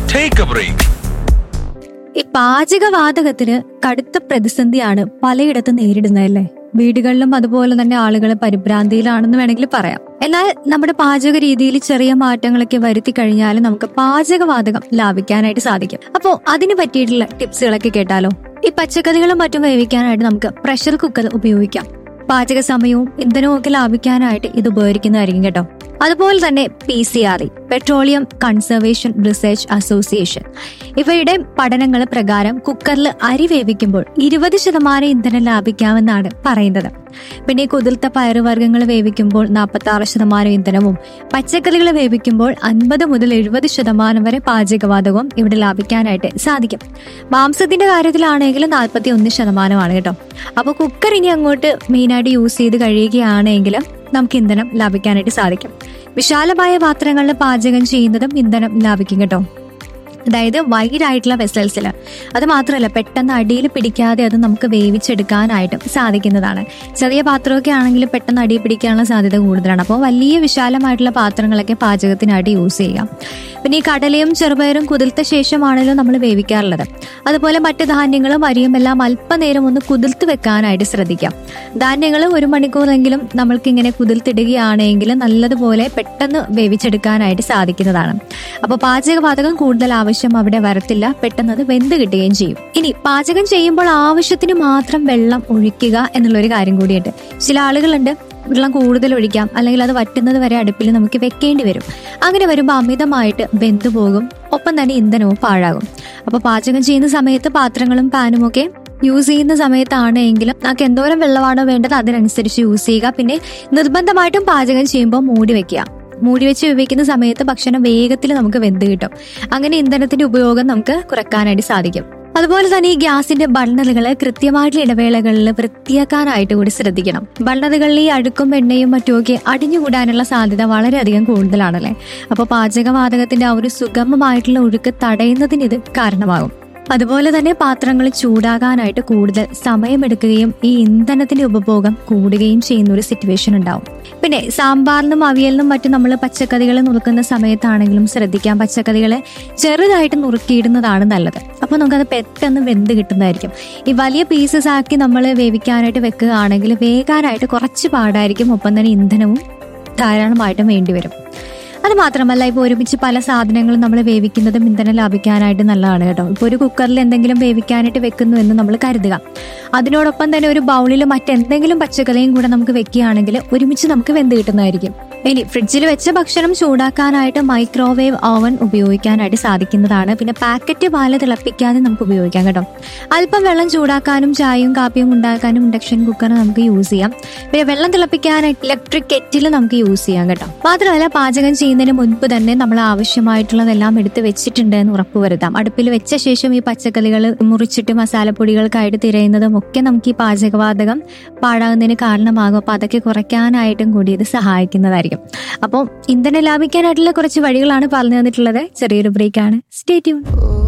take A break ഈ പാചകവാതകത്തിന് കടുത്ത പ്രതിസന്ധിയാണ് പലയിടത്തും നേരിടുന്നതല്ലേ വീടുകളിലും അതുപോലെ തന്നെ ആളുകൾ പരിഭ്രാന്തിയിലാണെന്ന് വേണമെങ്കിൽ പറയാം എന്നാൽ നമ്മുടെ പാചക രീതിയിൽ ചെറിയ മാറ്റങ്ങളൊക്കെ വരുത്തി കഴിഞ്ഞാൽ നമുക്ക് പാചകവാതകം ലാഭിക്കാനായിട്ട് സാധിക്കും അപ്പോൾ അതിന് പറ്റിയിട്ടുള്ള ടിപ്സുകളൊക്കെ കേട്ടാലോ ഈ പച്ചക്കറികളും മറ്റും വേവിക്കാനായിട്ട് നമുക്ക് പ്രഷർ കുക്കർ ഉപയോഗിക്കാം പാചക സമയവും ഇന്ധനവും ഒക്കെ ലാഭിക്കാനായിട്ട് ഇത് ഉപകരിക്കുന്നതായിരിക്കും കേട്ടോ അതുപോലെ തന്നെ P C R A petroleum conservation research association ഇവയുടെ പഠനങ്ങൾ പ്രകാരം കുക്കറിൽ അരി വേവിക്കുമ്പോൾ ഇരുപത് ശതമാനം ഇന്ധനം ലാഭിക്കാമെന്നാണ് പറയുന്നത് പിന്നെ ഈ കുതിർത്ത പയറുവർഗ്ഗങ്ങൾ വേവിക്കുമ്പോൾ നാൽപ്പത്തി ആറ് ശതമാനം ഇന്ധനവും പച്ചക്കറികൾ വേവിക്കുമ്പോൾ അൻപത് മുതൽ എഴുപത് ശതമാനം വരെ പാചകവാതകവും ഇവിടെ ലാഭിക്കാനായിട്ട് സാധിക്കും മാംസത്തിന്റെ കാര്യത്തിലാണെങ്കിൽ നാൽപ്പത്തി ഒന്ന് ശതമാനമാണ് കേട്ടോ അപ്പോൾ കുക്കർ ഇനി അങ്ങോട്ട് മെയിനായിട്ട് യൂസ് ചെയ്ത് കഴിയുകയാണെങ്കിൽ നമുക്ക് ഇന്ധനം ലാഭിക്കാനായിട്ട് സാധിക്കും വിശാലമായ പാത്രങ്ങളിൽ പാചകം ചെയ്യുന്നതും ഇന്ധനം ലാഭിക്കും കേട്ടോ അതായത് വൈഡ് ആയിട്ടുള്ള വെസൽസിൽ അത് മാത്രമല്ല പെട്ടെന്ന് അടിയിൽ പിടിക്കാതെ അത് നമുക്ക് വേവിച്ചെടുക്കാനായിട്ടും സാധിക്കുന്നതാണ് ചെറിയ പാത്രമൊക്കെ ആണെങ്കിൽ പെട്ടെന്ന് അടിയിൽ പിടിക്കാനുള്ള സാധ്യത കൂടുതലാണ് അപ്പോൾ വലിയ വിശാലമായിട്ടുള്ള പാത്രങ്ങളൊക്കെ പാചകത്തിനായിട്ട് യൂസ് ചെയ്യാം പിന്നെ ഈ കടലയും ചെറുപയറും കുതിർത്ത ശേഷമാണല്ലോ നമ്മൾ വേവിക്കാറുള്ളത് അതുപോലെ മറ്റ് ധാന്യങ്ങളും അരിയും എല്ലാം അല്പനേരം ഒന്ന് കുതിർത്ത് വെക്കാനായിട്ട് ശ്രദ്ധിക്കാം ധാന്യങ്ങൾ ഒരു മണിക്കൂറെങ്കിലും നമ്മൾക്ക് ഇങ്ങനെ കുതിർത്തിടുകയാണെങ്കിൽ നല്ലതുപോലെ പെട്ടെന്ന് വേവിച്ചെടുക്കാനായിട്ട് സാധിക്കുന്നതാണ് അപ്പോൾ പാചകവാതകം കൂടുതൽ ആവശ്യം അവിടെ വരത്തില്ല പെട്ടെന്ന് അത് വെന്ത് കിട്ടുകയും ചെയ്യും ഇനി പാചകം ചെയ്യുമ്പോൾ ആവശ്യത്തിന് മാത്രം വെള്ളം ഒഴിക്കുക എന്നുള്ളൊരു കാര്യം കൂടിയുണ്ട് ചില ആളുകളുണ്ട് വെള്ളം കൂടുതൽ ഒഴിക്കാം അല്ലെങ്കിൽ അത് വറ്റുന്നത് വരെ അടുപ്പിൽ നമുക്ക് വെക്കേണ്ടി വരും അങ്ങനെ വരുമ്പോൾ അമിതമായിട്ട് വെന്തു പോകും ഒപ്പം തന്നെ ഇന്ധനവും പാഴാകും അപ്പോൾ പാചകം ചെയ്യുന്ന സമയത്ത് പാത്രങ്ങളും പാനും ഒക്കെ യൂസ് ചെയ്യുന്ന സമയത്താണ് എങ്കിലും നമുക്ക് എന്തോരം വെള്ളമാണോ വേണ്ടത് അതിനനുസരിച്ച് യൂസ് ചെയ്യുക പിന്നെ നിർബന്ധമായിട്ടും പാചകം ചെയ്യുമ്പോൾ മൂടി വെക്കുക മൂടി വെച്ച് വേവിക്കുന്ന സമയത്ത് ഭക്ഷണം വേഗത്തിൽ നമുക്ക് വെന്ത് കിട്ടും അങ്ങനെ ഇന്ധനത്തിന്റെ ഉപയോഗം നമുക്ക് കുറയ്ക്കാനായിട്ട് സാധിക്കും അതുപോലെ തന്നെ ഈ ഗ്യാസിന്റെ ബണ്ണറുകൾ കൃത്യമായിട്ടുള്ള ഇടവേളകളിൽ വൃത്തിയാക്കാനായിട്ട് കൂടി ശ്രദ്ധിക്കണം ബണ്ണറുകളിൽ ഈ അഴുക്കും എണ്ണയും മറ്റുമൊക്കെ അടിഞ്ഞുകൂടാനുള്ള സാധ്യത വളരെയധികം കൂടുതലാണല്ലേ അപ്പോൾ പാചകവാതകത്തിന്റെ ആ ഒരു സുഗമമായിട്ടുള്ള ഒഴുക്ക് തടയുന്നതിന് ഇത് കാരണമാകും അതുപോലെ തന്നെ പാത്രങ്ങൾ ചൂടാകാനായിട്ട് കൂടുതൽ സമയമെടുക്കുകയും ഈ ഇന്ധനത്തിന്റെ ഉപഭോഗം കൂടുകയും ചെയ്യുന്ന ഒരു സിറ്റുവേഷൻ ഉണ്ടാവും പിന്നെ സാമ്പാറിനും അവിയലിനും മറ്റും നമ്മൾ പച്ചക്കറികൾ നുറുക്കുന്ന സമയത്താണെങ്കിലും ശ്രദ്ധിക്കാം പച്ചക്കറികളെ ചെറുതായിട്ട് നുറുക്കിയിടുന്നതാണ് നല്ലത് അപ്പോൾ നമുക്കത് പെട്ടെന്ന് വെന്ത് കിട്ടുന്നതായിരിക്കും ഈ വലിയ പീസസ് ആക്കി നമ്മൾ വേവിക്കാനായിട്ട് വെക്കുകയാണെങ്കിൽ വേകാനായിട്ട് കുറച്ച് പാടായിരിക്കും ഒപ്പം തന്നെ ഇന്ധനവും ധാരാളമായിട്ടും വേണ്ടിവരും അത് മാത്രമല്ല ഇപ്പോൾ ഒരുമിച്ച് പല സാധനങ്ങളും നമ്മൾ വേവിക്കുന്നതും ഇന്ധനം ലാഭിക്കാനായിട്ട് നല്ലതാണ് കേട്ടോ ഇപ്പോൾ ഒരു കുക്കറിൽ എന്തെങ്കിലും വേവിക്കാനായിട്ട് വെക്കുന്നു എന്ന് നമ്മൾ കരുതുക അതിനോടൊപ്പം തന്നെ ഒരു ബൗളിൽ മറ്റെന്തെങ്കിലും പച്ചക്കറിയും കൂടെ നമുക്ക് വെക്കുകയാണെങ്കിൽ ഒരുമിച്ച് നമുക്ക് വെന്ത് കിട്ടുന്നതായിരിക്കും ഇനി ഫ്രിഡ്ജിൽ വെച്ച ഭക്ഷണം ചൂടാക്കാനായിട്ട് മൈക്രോവേവ് ഓവൻ ഉപയോഗിക്കാനായിട്ട് സാധിക്കുന്നതാണ് പിന്നെ പാക്കറ്റ് പാല് തിളപ്പിക്കാതെ നമുക്ക് ഉപയോഗിക്കാം കേട്ടോ അല്പം വെള്ളം ചൂടാക്കാനും ചായയും കാപ്പിയും ഉണ്ടാക്കാനും ഇൻഡക്ഷൻ കുക്കർ നമുക്ക് യൂസ് ചെയ്യാം പിന്നെ വെള്ളം തിളപ്പിക്കാനായിട്ട് ഇലക്ട്രിക് കെറ്റിൽ നമുക്ക് യൂസ് ചെയ്യാം കേട്ടോ മാത്രമല്ല പാചകം ചെയ്യുന്നതിന് മുൻപ് തന്നെ നമ്മൾ ആവശ്യമായിട്ടുള്ളതെല്ലാം എടുത്ത് വെച്ചിട്ടുണ്ട് എന്ന് ഉറപ്പുവരുത്താം അടുപ്പിൽ വെച്ച ശേഷം ഈ പച്ചക്കറികൾ മുറിച്ചിട്ട് മസാലപ്പൊടികൾക്കായിട്ട് തിരയുന്നതും ഒക്കെ നമുക്ക് ഈ പാചകവാതകം പാഴാകുന്നതിന് കാരണമാകും അപ്പൊ അതൊക്കെ കുറയ്ക്കാനായിട്ടും കൂടി ഇത് സഹായിക്കുന്നതായിരിക്കും അപ്പം ഇന്ധനം ലാഭിക്കാനായിട്ടുള്ള കുറച്ച് വഴികളാണ് പറഞ്ഞു തന്നിട്ടുള്ളത് ചെറിയൊരു ബ്രേക്കാണ് സ്റ്റേ ട്യൂൺ